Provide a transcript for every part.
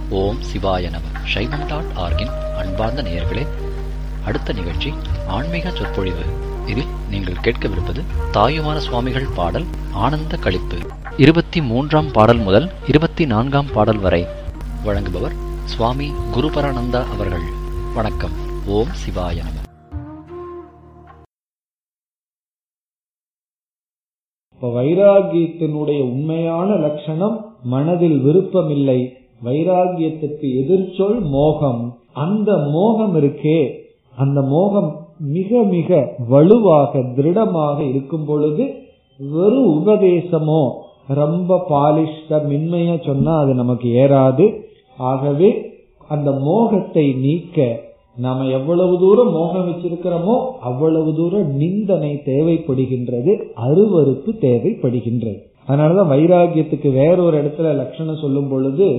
ஓம் சிவாய நம சைவம் டாட் ஆர்கின் அன்பார்ந்த நேயர்களே அடுத்த நிகழ்ச்சி ஆன்மீக சொற்பொழிவு இதில் நீங்கள் கேட்கவிருப்பது தாயுமான சுவாமிகள் பாடல் ஆனந்த களிப்பு இருபத்தி மூன்றாம் பாடல் முதல் இருபத்தி நான்காம் பாடல் வரை வழங்குபவர் சுவாமி குருபரானந்தா அவர்கள் வணக்கம் ஓம் சிவாய நம இப்ப வைராகியத்தினுடைய உண்மையான லட்சணம் மனதில் விருப்பமில்லை வைராகியத்துக்கு எதிர்ச்சொல் மோகம் அந்த மோகம் இருக்கே அந்த மோகம் மிக மிக வலுவாக திருடமாக இருக்கும் பொழுது வெறும் உபதேசமோ ரொம்ப பாலிஷ்ட மென்மையா சொன்னா அது நமக்கு ஏறாது ஆகவே அந்த மோகத்தை நீக்க நாம எவ்வளவு தூரம் மோகம் வச்சிருக்கிறோமோ அவ்வளவு தூரம் நிந்தனை தேவைப்படுகின்றது அருவறுப்பு தேவைப்படுகின்றது அதனாலதான் வைராகியத்துக்கு வேறொரு இடத்துல லட்சணம் சொல்லும் பொழுது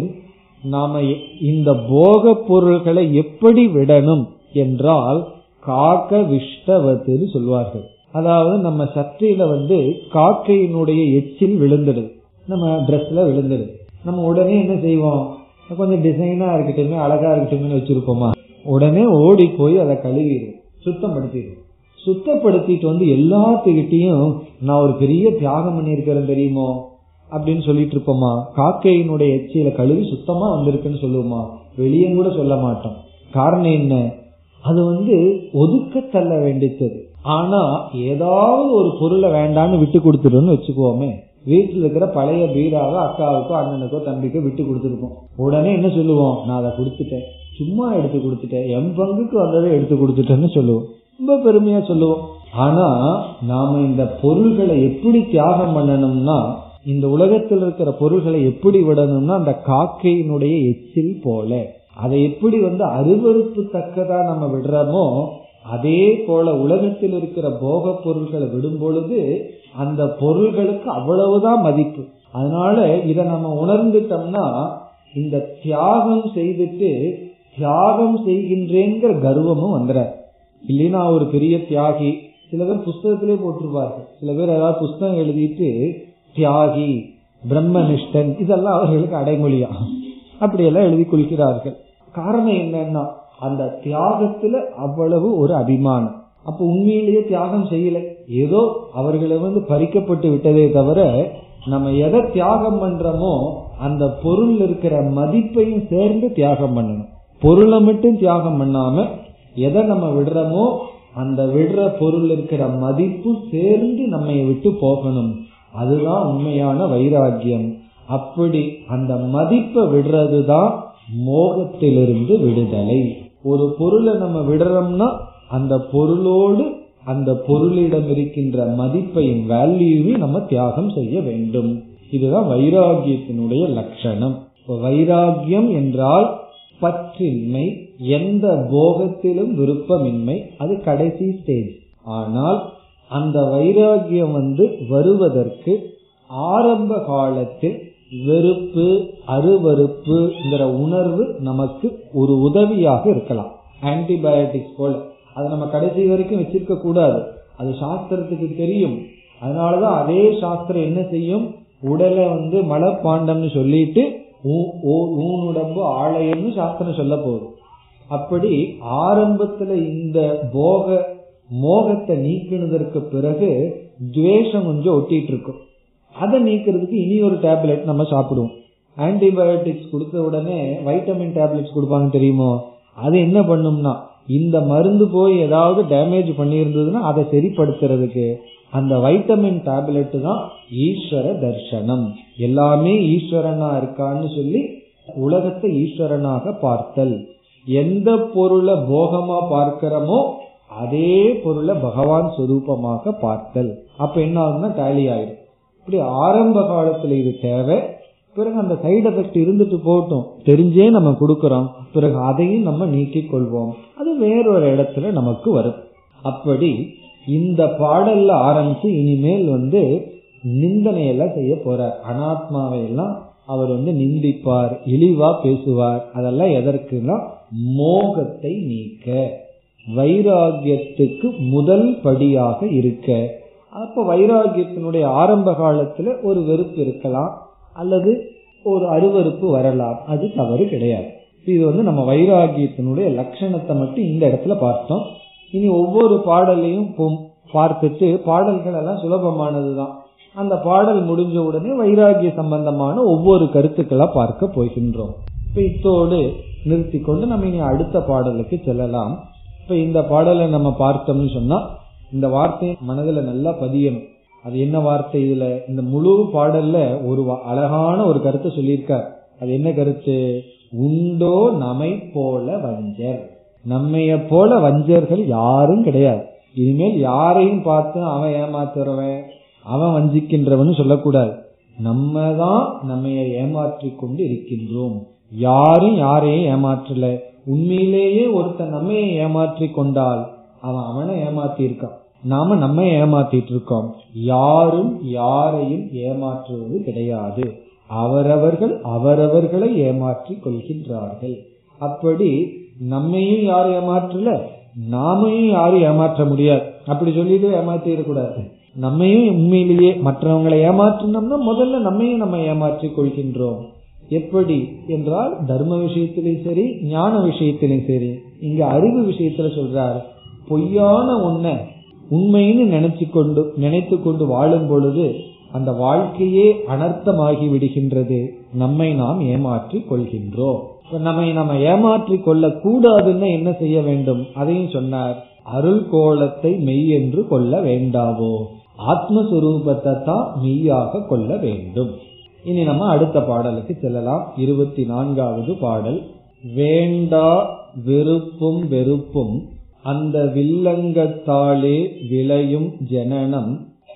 நாம இந்த போக பொருள்களை எப்படி விடணும் என்றால் காக்க விஷ்டவத்துன்னு சொல்வார்கள் அதாவது நம்ம சட்டையில வந்து காக்கையினுடைய எச்சில் விழுந்துடுது நம்ம ட்ரெஸ்ல விழுந்துடுது நம்ம உடனே என்ன செய்வோம் கொஞ்சம் டிசைனா இருக்கட்டுமே அழகா இருக்கட்டுமே வச்சிருப்போமா உடனே ஓடி போய் அதை கழுவிடும் சுத்தப்படுத்திடும் சுத்தப்படுத்திட்டு வந்து எல்லாத்துக்கிட்டையும் நான் ஒரு பெரிய தியாகம் பண்ணியிருக்கிறேன் தெரியுமோ அப்படின்னு சொல்லிட்டு இருப்போமா காக்கையினுடைய எச்சியில கழுவி சுத்தமா வந்திருக்குன்னு சொல்லுவோமா வெளியே கூட சொல்ல மாட்டோம் காரணம் என்ன அது வந்து ஒதுக்க தள்ள வேண்டித்தது ஆனா ஏதாவது ஒரு பொருளை வேண்டான்னு விட்டு கொடுத்துருன்னு வச்சுக்குவோமே வீட்டில் இருக்கிற பழைய பீராவை அக்காவுக்கோ அண்ணனுக்கோ தம்பிக்கோ விட்டு கொடுத்துருப்போம் உடனே என்ன சொல்லுவோம் நான் அதை கொடுத்துட்டேன் சும்மா எடுத்து கொடுத்துட்டேன் என் பங்குக்கு வந்ததை எடுத்து கொடுத்துட்டேன்னு சொல்லுவோம் ரொம்ப பெருமையா சொல்லுவோம் ஆனா நாம இந்த பொருள்களை எப்படி தியாகம் பண்ணணும்னா இந்த உலகத்தில் இருக்கிற பொருள்களை எப்படி விடணும்னா அந்த காக்கையினுடைய எச்சில் போல அதை எப்படி வந்து அருவறுப்பு தக்கதா நம்ம விடுறோமோ அதே போல உலகத்தில் இருக்கிற போக பொருள்களை விடும் பொழுது அந்த பொருள்களுக்கு அவ்வளவுதான் மதிப்பு அதனால இத நம்ம உணர்ந்துட்டோம்னா இந்த தியாகம் செய்துட்டு தியாகம் செய்கின்றேங்கிற கர்வமும் வந்துற இல்லைன்னா ஒரு பெரிய தியாகி சில பேர் புஸ்தகத்திலே போட்டிருப்பார்கள் சில பேர் ஏதாவது புஸ்தகம் எழுதிட்டு தியாகி பிரம்மனிஷ்டன் இதெல்லாம் அவர்களுக்கு அடைமொழியா அப்படியெல்லாம் எழுதி கொள்கிறார்கள் காரணம் என்னன்னா அந்த தியாகத்துல அவ்வளவு ஒரு அபிமானம் அப்ப உண்மையிலேயே தியாகம் செய்யல ஏதோ அவர்களை வந்து பறிக்கப்பட்டு விட்டதே தவிர நம்ம எதை தியாகம் பண்றோமோ அந்த பொருள் இருக்கிற மதிப்பையும் சேர்ந்து தியாகம் பண்ணணும் பொருளை மட்டும் தியாகம் பண்ணாம எதை நம்ம விடுறோமோ அந்த விடுற பொருள் இருக்கிற மதிப்பு சேர்ந்து நம்ம விட்டு போகணும் அதுதான் உண்மையான வைராக்கியம் அப்படி அந்த மதிப்பை விடுறதுதான் மோகத்திலிருந்து விடுதலை ஒரு பொருளை நம்ம விடுறோம்னா அந்த பொருளோடு அந்த பொருளிடம் இருக்கின்ற மதிப்பையும் வேல்யூவையும் நம்ம தியாகம் செய்ய வேண்டும் இதுதான் வைராகியத்தினுடைய லட்சணம் வைராகியம் என்றால் பற்றின்மை எந்த போகத்திலும் விருப்பமின்மை அது கடைசி ஸ்டேஜ் ஆனால் அந்த வைராகியம் வந்து வருவதற்கு ஆரம்ப காலத்தில் வெறுப்பு அருவறுப்புங்கிற உணர்வு நமக்கு ஒரு உதவியாக இருக்கலாம் ஆன்டிபயோட்டிக்ஸ் போல அதை நம்ம கடைசி வரைக்கும் வச்சிருக்க கூடாது அது சாஸ்திரத்துக்கு தெரியும் அதனாலதான் அதே சாஸ்திரம் என்ன செய்யும் உடலை வந்து மலப்பாண்டம்னு சொல்லிட்டு ஊனுடம்பு ஆலயம்னு சாஸ்திரம் சொல்ல போகுது அப்படி ஆரம்பத்துல இந்த போக மோகத்தை நீக்கினதற்கு பிறகு துவேஷம் கொஞ்சம் ஒட்டிட்டு இருக்கும் அதை நீக்கிறதுக்கு இனி ஒரு டேப்லெட் நம்ம சாப்பிடுவோம் ஆன்டிபயோட்டிக்ஸ் கொடுத்த உடனே வைட்டமின் டேப்லெட்ஸ் கொடுப்பாங்க தெரியுமோ அது என்ன பண்ணும்னா இந்த மருந்து போய் ஏதாவது டேமேஜ் பண்ணியிருந்ததுன்னா அதை சரிப்படுத்துறதுக்கு அந்த வைட்டமின் டேப்லெட் தான் ஈஸ்வர தர்சனம் எல்லாமே ஈஸ்வரனா இருக்கான்னு சொல்லி உலகத்தை ஈஸ்வரனாக பார்த்தல் எந்த பொருளை போகமா பார்க்கிறோமோ அதே பொருளை பகவான் சுரூபமாக பார்த்தல் அப்ப என்ன ஆகுதுன்னா டேலி ஆயிடும் இப்படி ஆரம்ப காலத்துல இது தேவை பிறகு அந்த சைடு எஃபெக்ட் இருந்துட்டு போகட்டும் தெரிஞ்சே நம்ம கொடுக்கறோம் பிறகு அதையும் நம்ம நீக்கிக் கொள்வோம் அது வேறொரு இடத்துல நமக்கு வரும் அப்படி இந்த பாடல்ல ஆரம்பிச்சு இனிமேல் வந்து நிந்தனையெல்லாம் செய்ய போறார் அனாத்மாவை எல்லாம் அவர் வந்து நிந்திப்பார் இழிவா பேசுவார் அதெல்லாம் எதற்குனா மோகத்தை நீக்க வைராகியத்துக்கு முதல் படியாக இருக்க அப்ப வைராகியத்தினுடைய ஆரம்ப காலத்துல ஒரு வெறுப்பு இருக்கலாம் அல்லது ஒரு அருவருப்பு வரலாம் அது தவறு கிடையாது இது வந்து நம்ம வைராகியத்தினுடைய லட்சணத்தை மட்டும் இந்த இடத்துல பார்த்தோம் இனி ஒவ்வொரு பாடலையும் பார்த்துட்டு பாடல்கள் எல்லாம் சுலபமானதுதான் அந்த பாடல் முடிஞ்ச உடனே வைராகிய சம்பந்தமான ஒவ்வொரு கருத்துக்களா பார்க்க போகின்றோம் இப்ப இத்தோடு நிறுத்தி கொண்டு நம்ம இனி அடுத்த பாடலுக்கு செல்லலாம் இப்ப இந்த பாடலை நம்ம பார்த்தோம்னு சொன்னா இந்த வார்த்தை மனதுல நல்லா பதியணும் அது என்ன வார்த்தை இதுல இந்த முழு பாடல்ல ஒரு அழகான ஒரு கருத்தை சொல்லியிருக்கார் அது என்ன கருத்து உண்டோ நம்மை போல வஞ்சர் நம்மைய போல வஞ்சர்கள் யாரும் கிடையாது இனிமேல் யாரையும் பார்த்து அவன் ஏமாத்துறவன் அவன் வஞ்சிக்கின்றவன் சொல்லக்கூடாது நம்ம தான் நம்ம ஏமாற்றி கொண்டு இருக்கின்றோம் யாரும் யாரையும் ஏமாற்றல உண்மையிலேயே ஒருத்தன் நம்ம ஏமாற்றி கொண்டால் அவன் அவனை ஏமாத்தி இருக்கான் நாம நம்ம ஏமாத்திட்டு இருக்கோம் யாரும் யாரையும் ஏமாற்றுவது கிடையாது அவரவர்கள் அவரவர்களை ஏமாற்றி கொள்கின்றார்கள் அப்படி நம்மையும் யாரும் ஏமாற்றல நாமையும் யாரும் ஏமாற்ற முடியாது அப்படி சொல்லிட்டு ஏமாத்தி இருக்கக்கூடாது நம்மையும் உண்மையிலேயே மற்றவங்களை ஏமாற்றினோம்னா முதல்ல நம்மையும் நம்ம ஏமாற்றி கொள்கின்றோம் எப்படி என்றால் தர்ம விஷயத்திலும் சரி ஞான விஷயத்திலும் சரி இங்க அறிவு விஷயத்துல சொல்றார் பொய்யான உன்னை உண்மைன்னு நினைச்சு கொண்டு நினைத்து கொண்டு வாழும் பொழுது அந்த வாழ்க்கையே அனர்த்தமாகி விடுகின்றது நம்மை நாம் ஏமாற்றி கொள்கின்றோம் நம்மை நம்ம ஏமாற்றி கொள்ள கூடாதுன்னு என்ன செய்ய வேண்டும் அதையும் சொன்னார் அருள் கோலத்தை மெய் என்று கொள்ள வேண்டாவோ ஆத்மஸ்வரூபத்தை தான் மெய்யாக கொள்ள வேண்டும் இனி நம்ம அடுத்த பாடலுக்கு செல்லலாம் இருபத்தி நான்காவது பாடல் வேண்டா வெறுப்பும் வெறுப்பும் அந்த வில்லங்கத்தாலே விளையும் ஜனனம்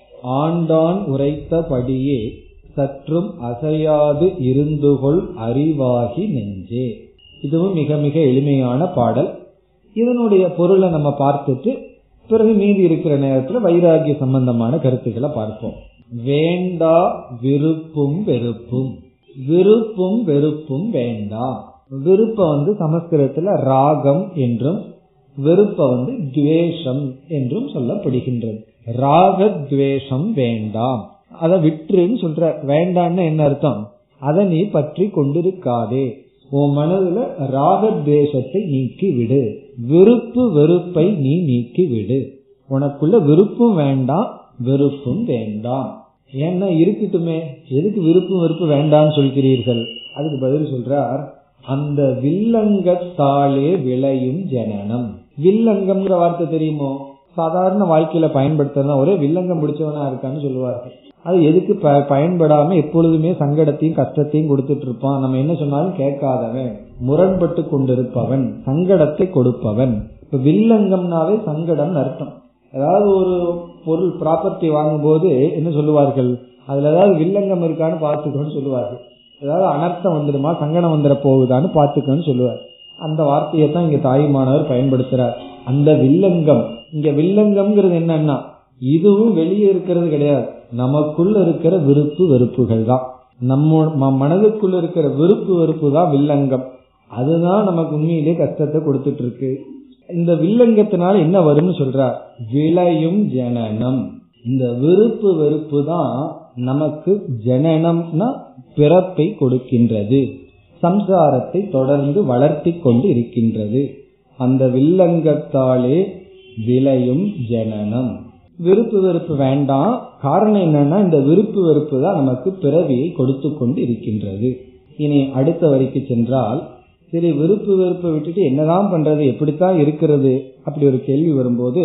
ஆண்டான் உரைத்தபடியே சற்றும் அசையாது இருந்துகொள் அறிவாகி நெஞ்சே இதுவும் மிக மிக எளிமையான பாடல் இதனுடைய பொருளை நம்ம பார்த்துட்டு பிறகு மீதி இருக்கிற நேரத்துல வைராகிய சம்பந்தமான கருத்துக்களை பார்ப்போம் வேண்டா விருப்பும் வெறுப்பும் விருப்பும் வெறுப்பும் வேண்டாம் விருப்பம் வந்து சமஸ்கிருதத்துல ராகம் என்றும் வெறுப்ப வந்து துவேஷம் என்றும் சொல்லப்படுகின்றது ராக துவேஷம் வேண்டாம் அதை விட்டுருன்னு சொல்ற வேண்டான்னு என்ன அர்த்தம் அதை நீ பற்றி கொண்டிருக்காதே உன் மனதுல ராகத்வேஷத்தை நீக்கி விடு விருப்பு வெறுப்பை நீ நீக்கி விடு உனக்குள்ள விருப்பும் வேண்டாம் வெறுப்பும் வேண்டாம் ஏன்னா இருக்கட்டுமே எதுக்கு விருப்பு வெறுப்பு வேண்டாம்னு சொல்கிறீர்கள் அதுக்கு பதில் சொல்றார் அந்த வில்லங்கத்தாலே விளையும் ஜனனம் வில்லங்கம்ங்கிற வார்த்தை தெரியுமோ சாதாரண வாழ்க்கையில பயன்படுத்தினா ஒரே வில்லங்கம் பிடிச்சவனா இருக்கான்னு சொல்லுவார்கள் அது எதுக்கு பயன்படாம எப்பொழுதுமே சங்கடத்தையும் கஷ்டத்தையும் கொடுத்துட்டு இருப்பான் நம்ம என்ன சொன்னாலும் கேட்காதவன் முரண்பட்டு கொண்டிருப்பவன் சங்கடத்தை கொடுப்பவன் இப்ப வில்லங்கம்னாவே சங்கடம் அர்த்தம் ஏதாவது ஒரு பொருள் ப்ராப்பர்ட்டி வாங்கும் போது என்ன சொல்லுவார்கள் அதுல ஏதாவது வில்லங்கம் இருக்கான்னு பார்த்துக்கோன்னு சொல்லுவார்கள் ஏதாவது அனர்த்தம் வந்துடுமா சங்கடம் வந்துட போகுதான்னு பார்த்துக்கோன்னு சொல்லுவார் அந்த வார்த்தையை தான் இங்க தாயுமானவர் பயன்படுத்துறார் அந்த வில்லங்கம் இங்க வில்லங்கம்ங்கிறது என்னன்னா இதுவும் வெளியே இருக்கிறது கிடையாது நமக்குள்ள இருக்கிற விருப்பு வெறுப்புகள் தான் நம்ம மனதுக்குள்ள இருக்கிற விருப்பு வெறுப்பு தான் வில்லங்கம் அதுதான் நமக்கு உண்மையிலே கஷ்டத்தை கொடுத்துட்டு இருக்கு இந்த வில்லங்கத்தினால என்ன வரும்னு சொல்றார் விளையும் ஜனனம் இந்த விருப்பு வெறுப்பு தான் நமக்கு ஜனனம்னா பிறப்பை கொடுக்கின்றது சம்சாரத்தை தொடர்ந்து வளர்த்தி கொண்டு இருக்கின்றது அந்த வில்லங்கத்தாலே விளையும் ஜனனம் விருப்பு வெறுப்பு வேண்டாம் காரணம் என்னன்னா இந்த விருப்பு வெறுப்பு தான் நமக்கு பிறவியை கொடுத்து கொண்டு இருக்கின்றது இனி அடுத்த வரைக்கு சென்றால் சரி விருப்பு வெறுப்பை விட்டுட்டு என்னதான் பண்றது எப்படித்தான் இருக்கிறது அப்படி ஒரு கேள்வி வரும்போது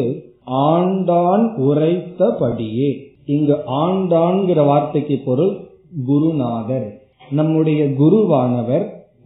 ஆண்டான் உரைத்தபடியே இங்கு ஆண்டான்கிற வார்த்தைக்கு பொருள் குருநாதர் நம்முடைய குருவானவர்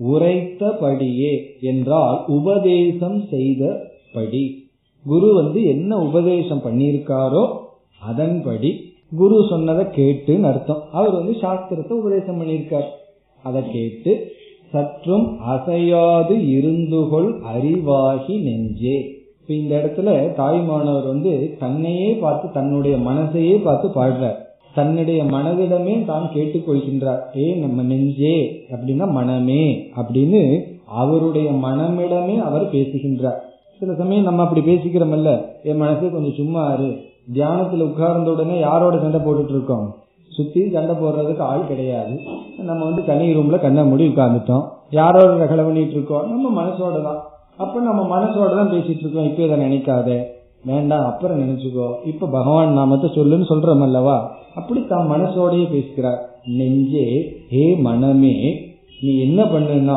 உரைத்தபடியே என்றால் உபதேசம் செய்தபடி குரு வந்து என்ன உபதேசம் பண்ணியிருக்காரோ அதன்படி குரு சொன்னதை கேட்டுன்னு அர்த்தம் அவர் வந்து சாஸ்திரத்தை உபதேசம் பண்ணியிருக்கார் அதை கேட்டு சற்றும் அசையாது இருந்துகொள் அறிவாகி நெஞ்சே இப்ப இந்த இடத்துல தாய்மானவர் வந்து தன்னையே பார்த்து தன்னுடைய மனசையே பார்த்து பாடுறார் தன்னுடைய மனதிடமே தான் கேட்டுக்கொள்கின்றார் ஏ நம்ம நெஞ்சே அப்படின்னா மனமே அப்படின்னு அவருடைய மனமிடமே அவர் பேசுகின்றார் சில சமயம் நம்ம அப்படி பேசிக்கிறோம்ல என் மனசு கொஞ்சம் சும்மா இரு தியானத்துல உட்கார்ந்த உடனே யாரோட சண்டை போட்டுட்டு இருக்கோம் சுத்தி சண்டை போடுறதுக்கு ஆள் கிடையாது நம்ம வந்து தனி ரூம்ல கண்ணை மூடி உட்கார்ந்துட்டோம் யாரோட ரகலை பண்ணிட்டு இருக்கோம் நம்ம மனசோட தான் அப்ப நம்ம மனசோட தான் பேசிட்டு இருக்கோம் இப்ப இதை நினைக்காத வேண்டாம் அப்புறம் நினைச்சுக்கோ இப்ப பகவான் நாமத்தை சொல்லுன்னு சொல்றோம் அல்லவா அப்படி தான் மனசோடயே பேசுகிறார் நெஞ்சே ஹே மனமே நீ என்ன பண்ணுனா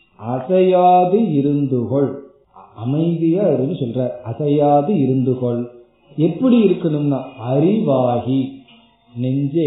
அசையாது இருந்துகொள் அமைதியா இருன்னு சொல்ற அசையாது இருந்துகொள் எப்படி இருக்கணும்னா அறிவாகி நெஞ்சே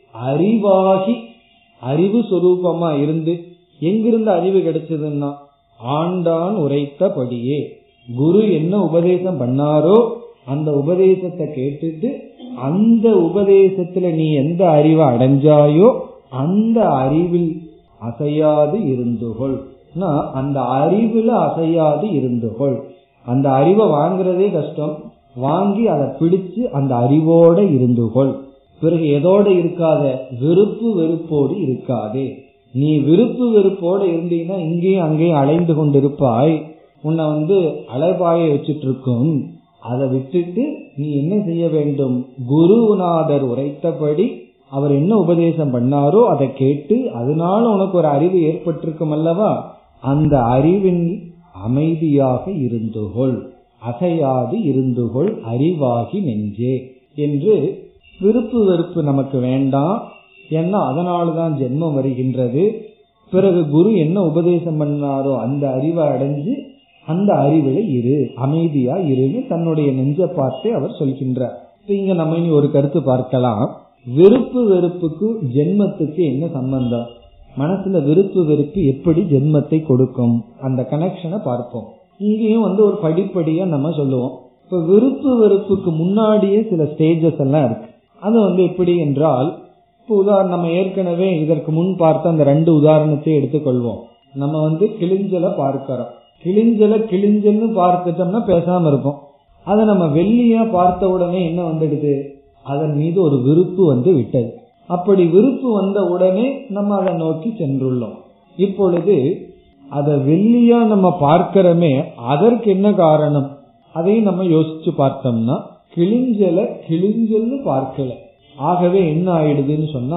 அறிவாகி அறிவு சொரூபமா இருந்து எங்கிருந்து அறிவு கிடைச்சதுன்னா ஆண்டான் உரைத்தபடியே குரு என்ன உபதேசம் பண்ணாரோ அந்த உபதேசத்தை கேட்டுட்டு அந்த உபதேசத்துல நீ எந்த அறிவை அடைஞ்சாயோ அந்த அறிவில் அசையாது இருந்துகொள் அந்த அறிவுல அசையாது இருந்துகொள் அந்த அறிவை வாங்குறதே கஷ்டம் வாங்கி அதை பிடிச்சு அந்த அறிவோட இருந்துகொள் பிறகு எதோட இருக்காத விருப்பு வெறுப்போடு இருக்காதே நீ விருப்பு வெறுப்போடு இருந்தீங்கன்னா இங்கேயும் அங்கேயும் அலைந்து கொண்டிருப்பாய் உன்னை வந்து அலைபாய வச்சிட்டு இருக்கும் அதை விட்டுட்டு நீ என்ன செய்ய வேண்டும் குருநாதர் உரைத்தபடி அவர் என்ன உபதேசம் பண்ணாரோ அதை கேட்டு அதனால உனக்கு ஒரு அறிவு ஏற்பட்டிருக்கும் அல்லவா அந்த அறிவின் அமைதியாக இருந்துகொள் அசையாது இருந்துகொள் அறிவாகி நெஞ்சே என்று விருப்பு வெறுப்பு நமக்கு வேண்டாம் ஏன்னா அதனாலதான் ஜென்மம் வருகின்றது பிறகு குரு என்ன உபதேசம் பண்ணாரோ அந்த அறிவை அடைஞ்சு அந்த அறிவுல இரு அமைதியா இருன்னு தன்னுடைய நெஞ்ச பார்த்து அவர் சொல்கின்றார் இப்ப இங்க நம்ம இனி ஒரு கருத்து பார்க்கலாம் விருப்பு வெறுப்புக்கு ஜென்மத்துக்கு என்ன சம்பந்தம் மனசுல விருப்பு வெறுப்பு எப்படி ஜென்மத்தை கொடுக்கும் அந்த கனெக்ஷனை பார்ப்போம் இங்கேயும் வந்து ஒரு படிப்படியா நம்ம சொல்லுவோம் இப்ப விருப்பு வெறுப்புக்கு முன்னாடியே சில ஸ்டேஜஸ் எல்லாம் இருக்கு அது வந்து எப்படி என்றால் இப்போ உதாரணம் நம்ம ஏற்கனவே இதற்கு முன் பார்த்த அந்த ரெண்டு உதாரணத்தை எடுத்துக்கொள்வோம் நம்ம வந்து கிளிஞ்சலை பார்க்கிறோம் கிளிஞ்சலை கிளிஞ்சல்னு பார்த்துட்டோம்னா பேசாம இருப்போம் அதை நம்ம வெள்ளியா பார்த்த உடனே என்ன வந்துடுது அதன் மீது ஒரு விருப்பு வந்து விட்டது அப்படி விருப்பு வந்த உடனே நம்ம அதை நோக்கி சென்றுள்ளோம் இப்பொழுது அதை வெள்ளியா நம்ம பார்க்கிறோமே அதற்கு என்ன காரணம் அதையும் நம்ம யோசிச்சு பார்த்தோம்னா கிளிஞ்சல கிளிஞ்சல்னு பார்க்கல ஆகவே என்ன ஆயிடுதுன்னு சொன்னா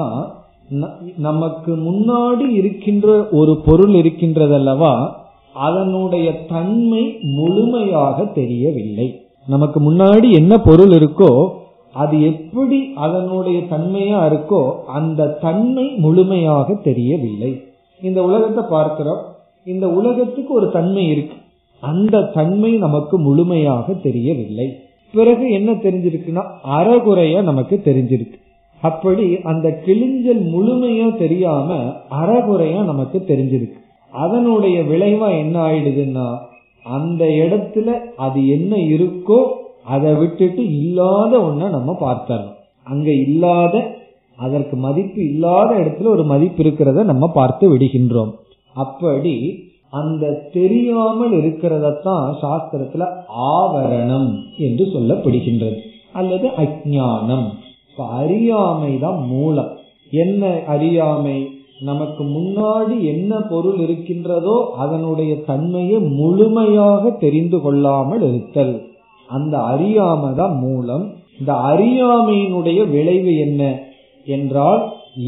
நமக்கு முன்னாடி இருக்கின்ற ஒரு பொருள் இருக்கின்றதல்லவா அதனுடைய தன்மை முழுமையாக தெரியவில்லை நமக்கு முன்னாடி என்ன பொருள் இருக்கோ அது எப்படி அதனுடைய தன்மையா இருக்கோ அந்த தன்மை முழுமையாக தெரியவில்லை இந்த உலகத்தை பார்க்கிறோம் இந்த உலகத்துக்கு ஒரு தன்மை இருக்கு அந்த தன்மை நமக்கு முழுமையாக தெரியவில்லை பிறகு என்ன தெரிஞ்சிருக்குன்னா அறகுறைய நமக்கு தெரிஞ்சிருக்கு அப்படி அந்த கிழிஞ்சல் முழுமையா தெரியாம அறகுறையா நமக்கு தெரிஞ்சிருக்கு அதனுடைய விளைவா என்ன ஆயிடுதுன்னா அந்த இடத்துல அது என்ன இருக்கோ அதை விட்டுட்டு இல்லாத ஒன்ன நம்ம பார்த்தோம் அங்க இல்லாத அதற்கு மதிப்பு இல்லாத இடத்துல ஒரு மதிப்பு இருக்கிறத நம்ம பார்த்து விடுகின்றோம் அப்படி அந்த தெரியாமல் இருக்கிறதத்தான் சாஸ்திரத்துல ஆவரணம் என்று சொல்லப்படுகின்றது அல்லது அஜானம் இப்ப அறியாமை தான் மூலம் என்ன அறியாமை நமக்கு முன்னாடி என்ன பொருள் இருக்கின்றதோ அதனுடைய தன்மையை முழுமையாக தெரிந்து கொள்ளாமல் இருத்தல் அந்த அறியாமை தான் மூலம் இந்த அறியாமையினுடைய விளைவு என்ன என்றால்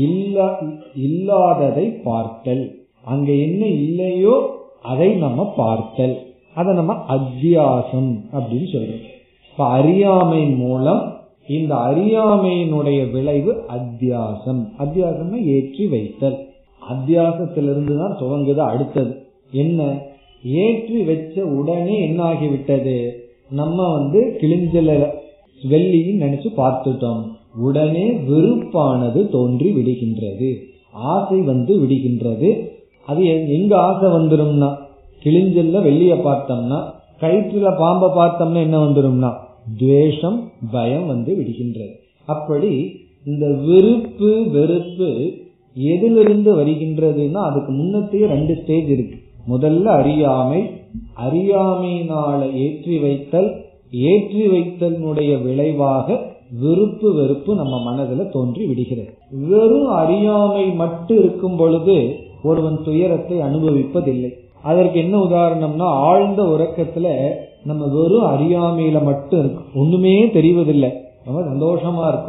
இல்லாததை பார்த்தல் அங்க என்ன இல்லையோ அதை நம்ம பார்த்தல் அதை நம்ம அத்தியாசம் அப்படின்னு சொல்றோம் இப்ப அறியாமை மூலம் இந்த அறியாமையினுடைய விளைவு அத்தியாசம் அத்தியாசம்னா ஏற்றி வைத்தல் அத்தியாசத்திலிருந்து தான் துவங்குது அடுத்தது என்ன ஏற்றி வச்ச உடனே என்ன ஆகிவிட்டது நம்ம வந்து கிழிஞ்சல வெள்ளின்னு நினைச்சு பார்த்துட்டோம் உடனே வெறுப்பானது தோன்றி விடுகின்றது ஆசை வந்து விடுகின்றது அது எங்க ஆசை வந்துரும்னா கிழிஞ்சல்ல வெள்ளிய பார்த்தோம்னா கயிற்றுல பாம்பை பார்த்தோம்னா என்ன வந்துரும்னா துவேஷம் பயம் வந்து விடுகின்றது அப்படி இந்த விருப்பு வெறுப்பு எதிலிருந்து வருகின்றதுன்னா அதுக்கு முன்னத்தையே ரெண்டு ஸ்டேஜ் இருக்கு முதல்ல அறியாமை அறியாமையினால ஏற்றி வைத்தல் ஏற்றி வைத்தலினுடைய விளைவாக விருப்பு வெறுப்பு நம்ம மனதுல தோன்றி விடுகிறது வெறும் அறியாமை மட்டும் இருக்கும் பொழுது ஒருவன் துயரத்தை அனுபவிப்பதில்லை அதற்கு என்ன உதாரணம்னா ஆழ்ந்த உறக்கத்துல நம்ம வெறும் அறியாமையில மட்டும் இருக்கும் ஒண்ணுமே தெரிவதில்லை ரொம்ப சந்தோஷமா இருக்கும்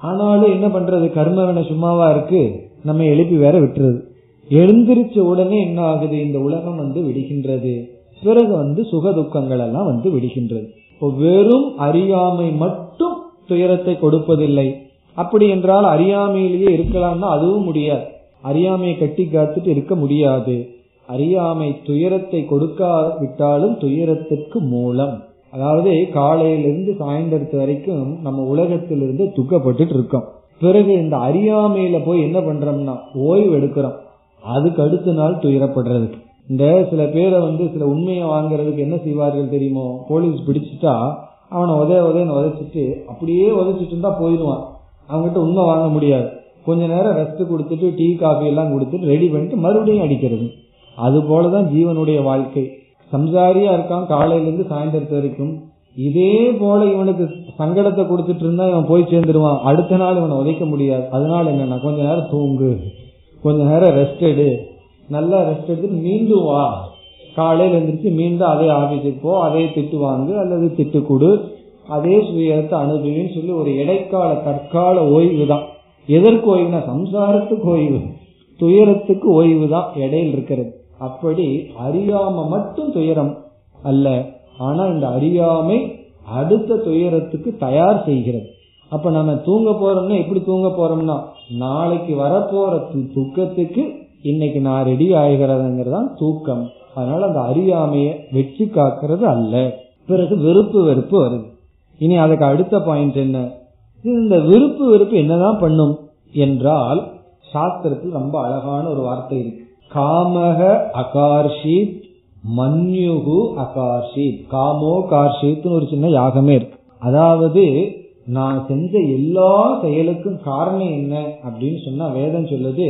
ஆனாலும் என்ன பண்றது கர்மவினை சும்மாவா இருக்கு நம்ம எழுப்பி வேற விட்டுறது எழுந்திருச்ச உடனே என்ன ஆகுது இந்த உலகம் வந்து விடுகின்றது பிறகு வந்து சுக துக்கங்கள் எல்லாம் வந்து விடுகின்றது இப்போ வெறும் அறியாமை மட்டும் துயரத்தை கொடுப்பதில்லை அப்படி என்றால் அறியாமையிலேயே இருக்கலாம்னா அதுவும் முடியாது அறியாமையை கட்டி காத்துட்டு இருக்க முடியாது அறியாமை துயரத்தை கொடுக்காவிட்டாலும் துயரத்திற்கு மூலம் அதாவது காலையிலிருந்து சாயந்தரத்து வரைக்கும் நம்ம உலகத்திலிருந்து துக்கப்பட்டுட்டு இருக்கோம் பிறகு இந்த அறியாமையில போய் என்ன பண்றோம்னா ஓய்வு எடுக்கிறோம் அதுக்கு அடுத்த நாள் துயரப்படுறதுக்கு இந்த சில பேரை வந்து சில உண்மையை வாங்குறதுக்கு என்ன செய்வார்கள் தெரியுமோ போலீஸ் பிடிச்சிட்டா அவனை உதய உதயன்னு உதைச்சிட்டு அப்படியே உதைச்சிட்டு இருந்தா போயிடுவான் அவங்ககிட்ட உண்மை வாங்க முடியாது கொஞ்ச நேரம் ரெஸ்ட் கொடுத்துட்டு டீ காஃபி எல்லாம் கொடுத்துட்டு ரெடி பண்ணிட்டு மறுபடியும் அடிக்கிறது அது போலதான் ஜீவனுடைய வாழ்க்கை சம்சாரியா இருக்கான் காலையில இருந்து சாயந்தரத்து வரைக்கும் இதே போல இவனுக்கு சங்கடத்தை கொடுத்துட்டு இருந்தா இவன் போய் சேர்ந்துருவான் அடுத்த நாள் இவனை உதைக்க முடியாது அதனால என்னன்னா கொஞ்ச நேரம் தூங்கு கொஞ்ச நேரம் ரெஸ்ட் எடு நல்லா ரெஸ்ட் எடுத்துட்டு மீண்டும் வா காலையில எழுந்திரிச்சு மீண்டும் அதே ஆபீஸுக்கு போ அதே திட்டு வாங்கு அல்லது திட்டு கொடு அதே சுயத்தை அனுபவின்னு சொல்லி ஒரு இடைக்கால தற்கால ஓய்வு தான் எதற்கு ஓய்வுனா சம்சாரத்துக்கு ஓய்வு துயரத்துக்கு ஓய்வு தான் இடையில் இருக்கிறது அப்படி அறியாம மட்டும் துயரம் அல்ல ஆனா இந்த அறியாமை அடுத்த துயரத்துக்கு தயார் செய்கிறது அப்ப நம்ம தூங்க போறோம்னா எப்படி தூங்க போறோம்னா நாளைக்கு வரப்போற துக்கத்துக்கு இன்னைக்கு நான் ரெடி ஆகிறதுங்கிறதான் தூக்கம் அதனால அந்த அறியாமைய வெற்றி காக்கிறது அல்ல பிறகு வெறுப்பு வெறுப்பு வருது இனி அதுக்கு அடுத்த பாயிண்ட் என்ன இந்த விருப்பு வெறுப்பு என்னதான் பண்ணும் என்றால் சாஸ்திரத்தில் ரொம்ப அழகான ஒரு வார்த்தை இருக்கு காமக அகார்ஷித் மன்யுகு அகார்ஷித் காமோ கார்ஷித்னு ஒரு சின்ன யாகமே இருக்கு அதாவது நான் செஞ்ச எல்லா செயலுக்கும் காரணம் என்ன அப்படின்னு சொன்னா வேதம் சொல்லுது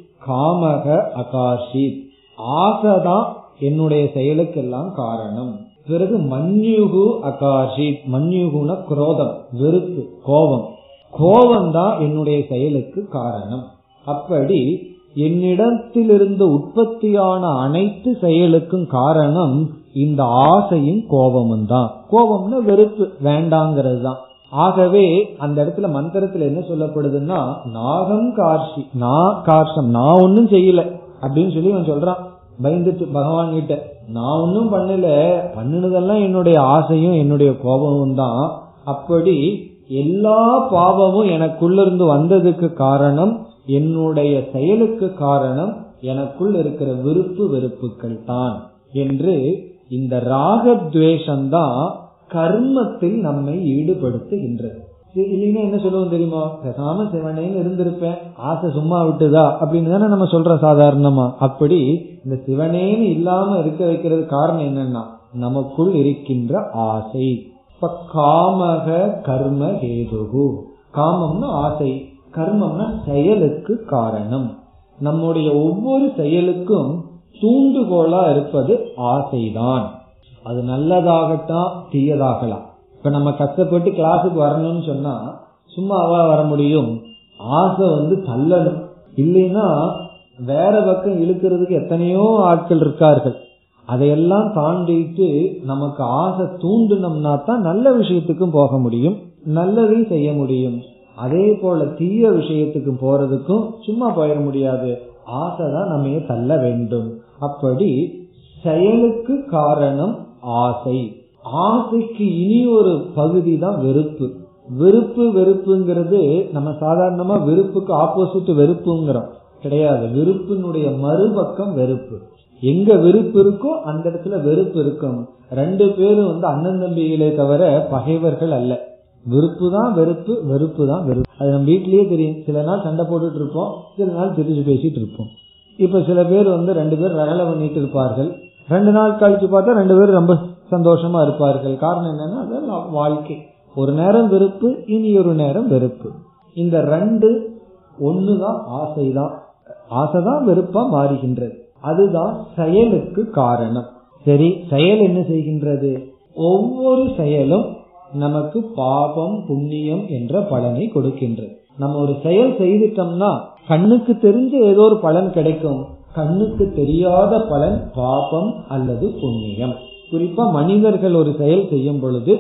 காமக அகார்ஷித் ஆசைதான் என்னுடைய செயலுக்கெல்லாம் காரணம் பிறகு மன்யுகு அகாஷித் மன்யுகுன குரோதம் வெறுப்பு கோபம் கோபம் தான் என்னுடைய செயலுக்கு காரணம் அப்படி என்னிடத்திலிருந்து உற்பத்தியான அனைத்து செயலுக்கும் காரணம் இந்த ஆசையும் கோபமும் தான் கோபம்னா வெறுப்பு வேண்டாங்கிறது தான் ஆகவே அந்த இடத்துல மந்திரத்துல என்ன சொல்லப்படுதுன்னா நாகம் கார்ஷி நான் கார்ஷம் நான் ஒன்னும் செய்யல அப்படின்னு சொல்லி அவன் சொல்றான் பயந்துட்டு பகவான் கிட்ட நான் ஒன்னும் பண்ணல பண்ணினதெல்லாம் என்னுடைய ஆசையும் என்னுடைய கோபமும் தான் அப்படி எல்லா பாவமும் எனக்குள்ள இருந்து வந்ததுக்கு காரணம் என்னுடைய செயலுக்கு காரணம் எனக்குள் இருக்கிற விருப்பு வெறுப்புகள் தான் என்று இந்த ராகத்வேஷம்தான் கர்மத்தில் நம்மை ஈடுபடுத்துகின்றது இல்லைன்னா என்ன சொல்லுவோம் தெரியுமா பேசாம சிவனேன்னு இருந்திருப்பேன் ஆசை சும்மா விட்டுதா அப்படின்னு தானே நம்ம சொல்றோம் சாதாரணமா அப்படி இந்த சிவனேன்னு இல்லாம இருக்க வைக்கிறது காரணம் என்னன்னா நமக்குள் இருக்கின்ற ஆசை இப்ப காமக கர்ம ஹேதுகு காமம்னா ஆசை கர்மம்னா செயலுக்கு காரணம் நம்முடைய ஒவ்வொரு செயலுக்கும் தூண்டுகோலா இருப்பது ஆசைதான் அது நல்லதாகட்டும் தீயதாகலாம் இப்ப நம்ம கஷ்டப்பட்டு கிளாஸுக்கு வரணும்னு சொன்னா சும்மாவா வர முடியும் ஆசை வந்து தள்ளணும் இல்லைன்னா வேற பக்கம் இழுக்கிறதுக்கு எத்தனையோ ஆட்கள் இருக்கார்கள் அதையெல்லாம் தாண்டிட்டு நமக்கு ஆசை தூண்டினோம்னா தான் நல்ல விஷயத்துக்கும் போக முடியும் நல்லதையும் செய்ய முடியும் அதே போல தீய விஷயத்துக்கு போறதுக்கும் சும்மா போயிட முடியாது ஆசை தான் நம்ம தள்ள வேண்டும் அப்படி செயலுக்கு காரணம் ஆசை ஆசைக்கு இனி ஒரு பகுதி தான் வெறுப்பு வெறுப்பு வெறுப்புங்கிறது நம்ம சாதாரணமா வெறுப்புக்கு ஆப்போசிட் வெறுப்புங்கிறோம் கிடையாது வெறுப்பினுடைய மறுபக்கம் வெறுப்பு எங்க வெறுப்பு இருக்கோ அந்த இடத்துல வெறுப்பு இருக்கும் ரெண்டு பேரும் வந்து அண்ணன் தம்பிகளே தவிர பகைவர்கள் அல்ல வெறுப்பு தான் வெறுப்பு வெறுப்பு தான் வெறுப்பு அது நம்ம வீட்லயே தெரியும் சில நாள் சண்டை போட்டுட்டு இருப்போம் சில நாள் திருச்சி பேசிட்டு இருப்போம் இப்ப சில பேர் வந்து ரெண்டு பேர் ரகலை பண்ணிட்டு இருப்பார்கள் ரெண்டு நாள் கழிச்சு பார்த்தா ரெண்டு பேரும் ரொம்ப சந்தோஷமா இருப்பார்கள் காரணம் என்னன்னா அது வாழ்க்கை ஒரு நேரம் வெறுப்பு இனி ஒரு நேரம் வெறுப்பு இந்த ரெண்டு ஒண்ணுதான் ஆசைதான் ஆசைதான் வெறுப்பா மாறுகின்றது அதுதான் செயலுக்கு காரணம் சரி செயல் என்ன செய்கின்றது ஒவ்வொரு செயலும் நமக்கு பாபம் புண்ணியம் என்ற பலனை கொடுக்கின்றது நம்ம ஒரு செயல் செய்துட்டோம்னா கண்ணுக்கு தெரிஞ்ச ஏதோ ஒரு பலன் கிடைக்கும் கண்ணுக்கு தெரியாத பலன் பாபம் அல்லது புண்ணியம் குறிப்பா மனிதர்கள் ஒரு செயல் செய்யும் பொழுது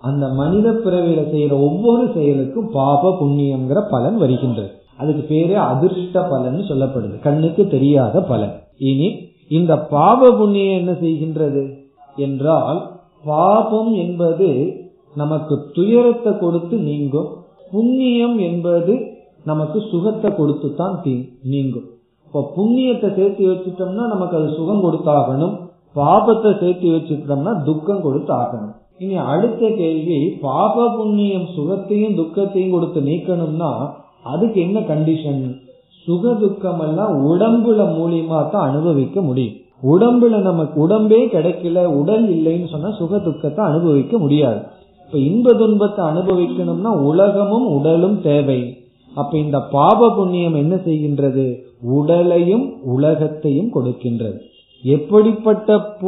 அந்த மனித பிறவியில செய்யற ஒவ்வொரு செயலுக்கும் பாப புண்ணியம்ங்கிற பலன் வருகின்றது அதுக்கு பேரே அதிர்ஷ்ட பலன் சொல்லப்படுது கண்ணுக்கு தெரியாத பலன் இனி இந்த பாப புண்ணியம் என்ன செய்கின்றது என்றால் பாபம் என்பது நமக்கு துயரத்தை கொடுத்து நீங்கும் புண்ணியம் என்பது நமக்கு சுகத்தை கொடுத்து தான் நீங்கும் இப்போ புண்ணியத்தை சேர்த்து வச்சுட்டோம்னா நமக்கு அது சுகம் கொடுத்தாகணும் பாபத்தை சேர்த்து வச்சுட்டோம்னா துக்கம் கொடுத்து ஆகணும் இனி அடுத்த கேள்வி பாப புண்ணியம் சுகத்தையும் துக்கத்தையும் கொடுத்து நீக்கணும்னா அதுக்கு என்ன கண்டிஷன் சுக துக்கம் எல்லாம் உடம்புல மூலியமா தான் அனுபவிக்க முடியும் உடம்புல நமக்கு உடம்பே கிடைக்கல உடல் இல்லைன்னு சொன்னா சுக துக்கத்தை அனுபவிக்க முடியாது இப்ப இன்ப துன்பத்தை அனுபவிக்கணும்னா உலகமும் உடலும் தேவை அப்ப இந்த பாப புண்ணியம் என்ன செய்கின்றது உடலையும் உலகத்தையும் கொடுக்கின்றது எப்படிப்பட்ட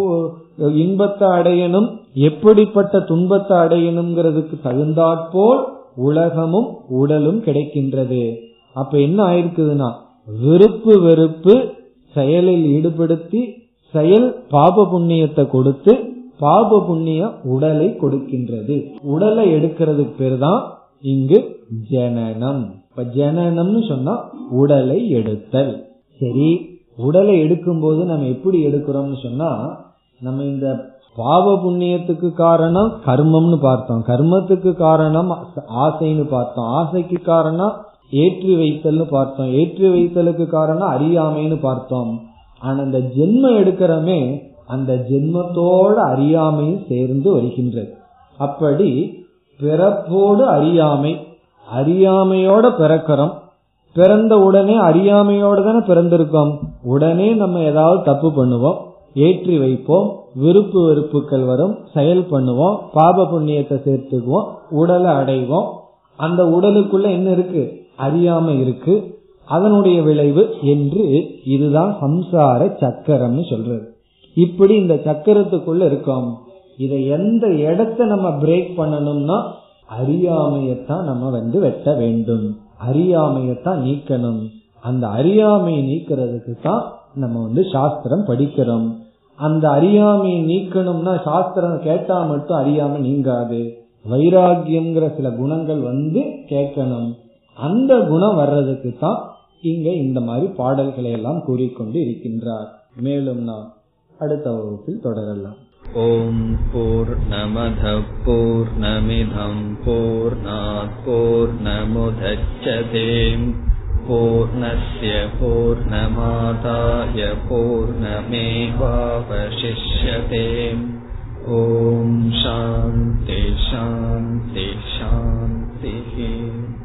இன்பத்தை அடையணும் எப்படிப்பட்ட துன்பத்தை அடையணுங்கிறதுக்கு தகுந்தாற்போல் உலகமும் உடலும் கிடைக்கின்றது அப்ப என்ன ஆயிருக்குதுன்னா விருப்பு வெறுப்பு செயலில் ஈடுபடுத்தி செயல் பாப புண்ணியத்தை கொடுத்து பாப புண்ணிய உடலை கொடுக்கின்றது உடலை எடுக்கிறதுக்கு பேர் தான் இங்கு ஜனனம் இப்ப ஜனனம்னு சொன்னா உடலை எடுத்தல் சரி உடலை எடுக்கும் போது நம்ம எப்படி எடுக்கிறோம்னு சொன்னா நம்ம இந்த பாவ புண்ணியத்துக்கு காரணம் கர்மம்னு பார்த்தோம் கர்மத்துக்கு காரணம் ஆசைன்னு பார்த்தோம் ஆசைக்கு காரணம் ஏற்றி வைத்தல்னு பார்த்தோம் ஏற்றி வைத்தலுக்கு காரணம் அறியாமைன்னு பார்த்தோம் ஆனா இந்த ஜென்மம் எடுக்கிறமே அந்த ஜென்மத்தோட அறியாமையும் சேர்ந்து வருகின்றது அப்படி பிறப்போடு அறியாமை அறியாமையோட பிறக்கிறோம் பிறந்த உடனே அறியாமையோட தானே பிறந்திருக்கோம் உடனே நம்ம ஏதாவது தப்பு பண்ணுவோம் ஏற்றி வைப்போம் விருப்பு வெறுப்புகள் வரும் செயல் பண்ணுவோம் பாப புண்ணியத்தை சேர்த்துக்குவோம் உடலை அடைவோம் அந்த உடலுக்குள்ள என்ன இருக்கு அறியாம இருக்கு அதனுடைய விளைவு என்று இதுதான் சம்சார சக்கரம்னு சொல்றது இப்படி இந்த சக்கரத்துக்குள்ள இருக்கோம் இதை எந்த இடத்த நம்ம பிரேக் பண்ணணும்னா அறியாமையத்தான் நம்ம வந்து வெட்ட வேண்டும் அறியாமையத்தான் நீக்கணும் அந்த அறியாமையை நீக்கிறதுக்கு தான் நம்ம வந்து சாஸ்திரம் படிக்கிறோம் அந்த அறியாமையை நீக்கணும்னா சாஸ்திரம் கேட்டா மட்டும் அறியாம நீங்காது வைராகியம்ங்கிற சில குணங்கள் வந்து கேட்கணும் அந்த குணம் வர்றதுக்கு தான் இங்க இந்த மாதிரி பாடல்களை எல்லாம் கூறிக்கொண்டு இருக்கின்றார் மேலும் நாம் அடுத்த வகுப்பில் தொடரலாம் ॐ पूर्णमधः पूर्णमिधं पूर्णात् पूर्णमुदच्छते पूर्णस्य पूर्णमादाय पूर्णमेवावशिष्यते ॐ शान्ति शान्ति शान्तिः